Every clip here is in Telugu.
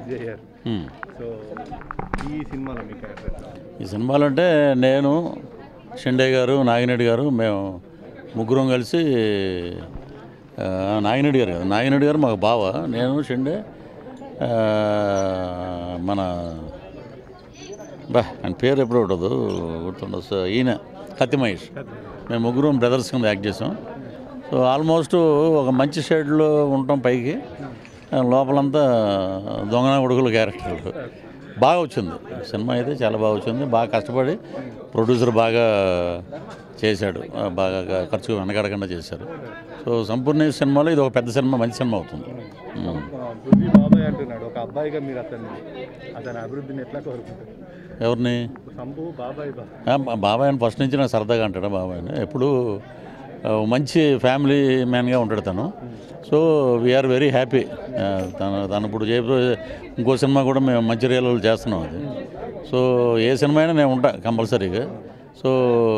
బిజీ అయ్యారు ఉమ్. సో ఈ సినిమాలో మీ క్యారెక్టర్ ఎట్లా ఉంది? ఈ సినిమాలు అంటే నేను షిండే గారు నాగిరెడ్డి గారు మేము ముగ్గురం కలిసి ఆ, నాగిరెడ్డి గారు కదా నాగిరెడ్డి గారు మాకు బావ నేను షిండే ఆ, మన బా ఆయన పేరు ఎప్పుడు ఉండదు గుర్తుండదు సో ఈయన కత్తి మహేష్ మేము ముగ్గురం బ్రదర్స్ కింద యాక్ట్ చేసాం సో ఆల్మోస్ట్ ఒక మంచి షేడ్లో ఉంటాం పైకి ఆ, లోపలంతా దొంగన ఉడుకుల క్యారెక్టర్లు బాగా వచ్చింది సినిమా అయితే చాలా బాగా వచ్చింది బాగా కష్టపడి ప్రొడ్యూసర్ బాగా చేశాడు ఆ, బాగా ఖర్చు వెనకడకుండా చేశారు సో సంపూర్ణ సినిమాలో ఇది ఒక పెద్ద సినిమా మంచి సినిమా అవుతుంది ఉమ్. ఆ, బుద్ధి బాబాయ్ అంటున్నాడు ఒక అబ్బాయిగా మీరు అతన్ని అతని అభివృద్ధిని ఎట్లా కోరుకుంటారు ఎవరిని సంపు బాబాయ్ బా ఆ, మా బాబాయ్ అని ఫస్ట్ నుంచి నాకు సరదాగా అంటాడు బాబాయ్ అని ఎప్పుడు ఆ, మంచి ఫ్యామిలీ మ్యాన్గా ఉంటాడు తను సో వీఆర్ వెరీ హ్యాపీ తను తను ఇప్పుడు చేయబో ఇంకో సినిమా కూడా మేము మంచిర్యాలలో చేస్తున్నాం అది సో ఏ సినిమా అయినా నేను ఉంటా కంపల్సరీగా సో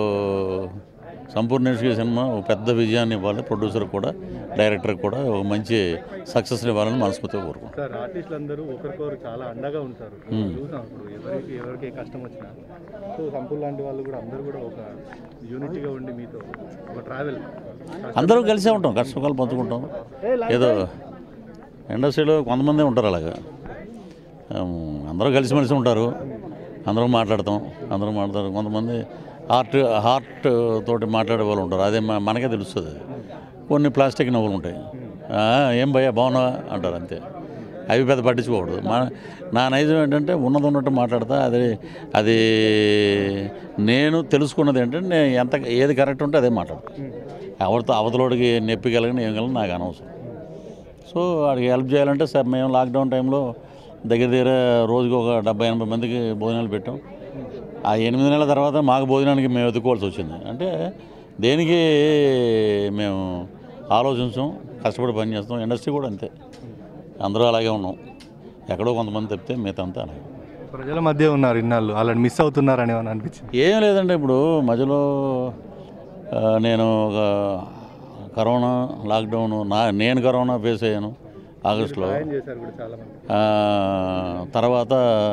సంపూర్ణేష్కి సినిమా ఒక పెద్ద విజయాన్ని ఇవ్వాలి ప్రొడ్యూసర్ కూడా డైరెక్టర్ కూడా ఒక మంచి సక్సెస్ని ఇవ్వాలని మనస్ఫూర్తిగా కోరుకుంటాం సార్ ఆర్టిస్టులు అందరూ ఒకరికొకరు చాలా అండగా ఉంటారు చూసాం ఇప్పుడు ఎవరికి ఎవరికి ఏ కష్టం వచ్చినా సో సంపూల్ లాంటి వాళ్ళు కూడా అందరూ కూడా ఒక యూనిటీగా ఉండి మీతో ఒక ట్రావెల్ అందరూ కలిసే ఉంటాం కష్టసుఖాలు పంచుకుంటాం ఏదో ఇండస్ట్రీలో కొంతమంది ఉంటారు అలాగా ఆమ్, అందరూ కలిసిమెలిసి ఉంటారు అందరూ మాట్లాడతాం అందరూ మాట్లాడతారు కొంతమంది హార్ట్ హార్ట్ తోటి మాట్లాడే వాళ్ళు ఉంటారు అదే మ- మనకే తెలుస్తుంది అది కొన్ని ప్లాస్టిక్ నవ్వులు ఉంటాయి "ఆ, ఏం భయ్యా బాగున్నావా అంటారు అంతే అవి పెద్ద పట్టించుకోకూడదు మన నా నైజం ఏంటంటే ఉన్నది ఉన్నట్టు మాట్లాడతా అది అది నేను తెలుసుకున్నది ఏంటంటే నేను ఎంత ఏది కరెక్ట్ ఉంటే అదే మాట్లాడతాను ఎవరితో అవతలోడికి నొప్పి కలిగిన ఏం కలిగిన నాకు అనవసరం సో వాడికి హెల్ప్ చేయాలంటే సార్ మేము లాక్డౌన్ టైంలో దగ్గర దగ్గర రోజుకి ఒక డెబ్బై ఎనభై మందికి భోజనాలు పెట్టాం ఆ ఎనిమిది నెలల తర్వాత మాకు భోజనానికి మేము ఎదుర్కోవాల్సి వచ్చింది అంటే దేనికి మేము ఆలోచించాం కష్టపడి పని చేస్తాం ఇండస్ట్రీ కూడా అంతే అందరూ అలాగే ఉన్నాం ఎక్కడో కొంతమంది తప్పితే మిగతా అంతా అలాగే ప్రజల మధ్య ఉన్నారు ఇన్నాళ్ళు వాళ్ళని మిస్ అవుతున్నారని ఏమైనా అనిపించింది ఏం లేదండి ఇప్పుడు మధ్యలో ఆ, నేను ఒక కరోనా లాక్డౌన్ నా నేను కరోనా ఫేస్ అయ్యాను ఆగస్టులో సాయం చేశారు కూడా చాలా మంది ఆ, తర్వాత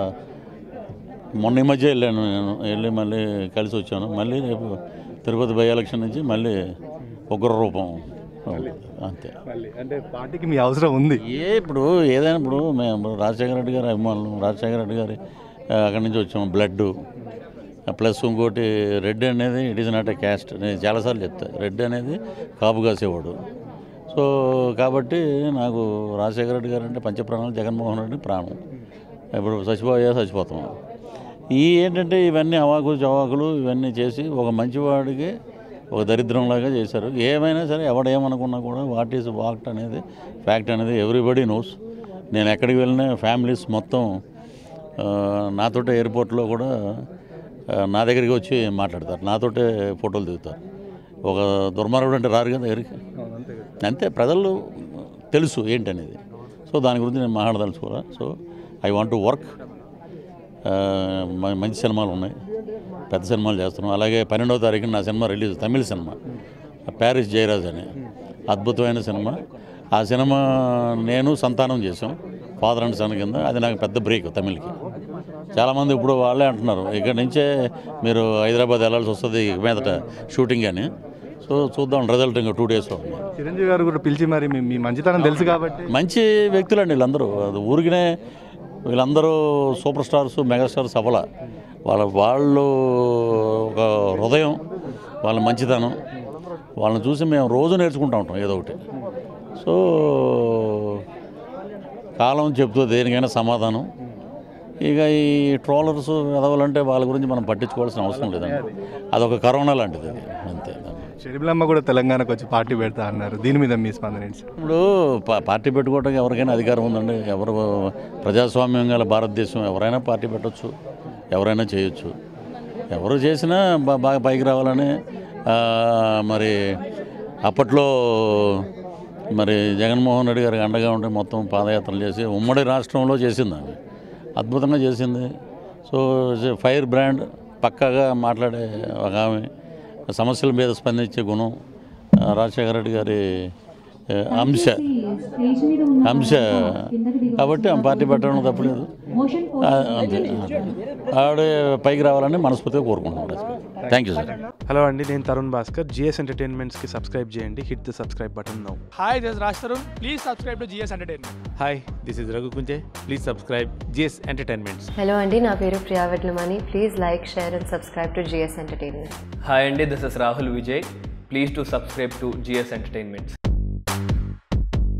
మొన్న ఈ మధ్య వెళ్ళాను నేను వెళ్ళి మళ్ళీ కలిసి వచ్చాను మళ్ళీ రేపు తిరుపతి బై ఎలక్షన్ నుంచి మళ్ళీ ఉగ్ర రూపం అంతే మళ్ళీ అంటే పార్టీకి మీ అవసరం ఉంది ఏ ఇప్పుడు ఏదైనా ఇప్పుడు మేము రాజశేఖర రెడ్డి గారి అభిమానులు రాజశేఖర రెడ్డి గారి ఆ, అక్కడి నుంచి వచ్చాము బ్లడ్ ప్లస్ ఇంకోటి రెడ్ అనేది it is not a caste నేను చాలాసార్లు చెప్తా రెడ్ అనేది కాపు కాసేవాడు సో కాబట్టి నాకు రాజశేఖర రెడ్డి గారు అంటే పంచప్రాణాలు జగన్మోహన్ రెడ్డి ప్రాణం ఇప్పుడు చచ్చిపోయా చచ్చిపోతాం ఈ ఏంటంటే ఇవన్నీ అవాకులు చవాకులు ఇవన్నీ చేసి ఒక మంచివాడికి ఒక దరిద్రంలాగా చేశారు ఏమైనా సరే ఎవడేమనుకున్నా కూడా వాట్ ఈస్ వాక్ట్ అనేది ఫ్యాక్ట్ అనేది ఎవ్రీబడి నోస్ నేను ఎక్కడికి వెళ్ళినా ఫ్యామిలీస్ మొత్తం ఆ, నాతోటే ఎయిర్పోర్ట్లో కూడా ఆ, నా దగ్గరికి వచ్చి మాట్లాడతారు నాతోటే ఫోటోలు దిగుతారు ఒక దుర్మార్గుడు అంటే రారు కదా దగ్గరికి అవును అంతే కదా అంతే ప్రజలు తెలుసు ఏంటనేది సో దాని గురించి నేను మాట్లాడదలుచుకోరా so I want to work మంచి సినిమాలు ఉన్నాయి పెద్ద సినిమాలు చేస్తున్నాం అలాగే పన్నెండవ తారీఖున నా సినిమా రిలీజ్ తమిళ సినిమా ప్యారిస్ జయరాజ్ అని అద్భుతమైన సినిమా ఆ సినిమా నేను సంతానం చేసాం ఫాదర్ అండ్ సన్ కింద అది నాకు పెద్ద బ్రేక్ తమిళ్కి చాలామంది ఇప్పుడు వాళ్ళే అంటున్నారు ఇక్కడ నుంచే మీరు హైదరాబాద్ వెళ్ళాల్సి వస్తుంది ఇక మీదట షూటింగ్ అని సో చూద్దాం రిజల్ట్ ఇంకా టూ డేస్లో ఉంది చిరంజీవి గారు కూడా పిలిచి మరి మీ- మీ మంచితనం తెలుసు కాబట్టి మంచి వ్యక్తులండి వీళ్ళందరూ అది ఊరికినే వీళ్ళందరూ సూపర్ స్టార్స్ మెగాస్టార్స్ అవ్వాల వాళ్ళ వాళ్ళు ఒక హృదయం వాళ్ళ మంచితనం వాళ్ళని చూసి మేము రోజు నేర్చుకుంటూ ఉంటాం ఏదో ఒకటి సో కాలం చెప్తూ దేనికైనా సమాధానం ఇక ఈ ట్రోలర్స్ ఎదవాలంటే వాళ్ళ గురించి మనం పట్టించుకోవాల్సిన అవసరం లేదండి అదొక కరోనా లాంటిది అది అంతే షర్మిలమ్మ కూడా తెలంగాణకు వచ్చి పార్టీ పెడతా అన్నారు దీని మీద మీ స్పందన ఏంటి సార్? ఇప్పుడు పా- పార్టీ పెట్టుకోవడానికి ఎవరికైనా అధికారం ఉందండి ఎవరు ప్రజాస్వామ్యం గల భారతదేశం ఎవరైనా పార్టీ పెట్టొచ్చు ఎవరైనా చేయొచ్చు ఎవరు చేసినా బా- బాగా పైకి రావాలని ఆ, మరి అప్పట్లో మరి జగన్మోహన్ రెడ్డి గారికి అండగా ఉండి మొత్తం పాదయాత్రలు చేసి ఉమ్మడి రాష్ట్రంలో చేసింది ఆమె అద్భుతంగా చేసింది సో ఫైర్ బ్రాండ్ పక్కాగా మాట్లాడే ఒక ఆమె సమస్యల మీద స్పందించే గుణం ఆ, రాజశేఖర రెడ్డి గారి ఏ, అంశ అంశ కాబట్టి ఆమె పార్టీ పెట్టడం తప్పలేదు ఆ, అంతే ఆవిడ పైకి రావాలని మనస్ఫూర్తిగా కోరుకుంటున్నాం థ్యాంక్ యూ సార్ హలో అండి నేను తరుణ్ భాస్కర్ జిఎస్ ఎంటర్టైన్మెంట్స్కి సబ్స్క్రైబ్ చేయండి hit the subscribe button now Hi, this is Raj Tarun. Please subscribe to GS Entertainment. Hi this is Raghu Kunje please subscribe GS Entertainments hello అండి నా పేరు Priya Vetlamani please like share and subscribe to GS Entertainment hi అండి this is Rahul Vijay please to subscribe to GS entertainments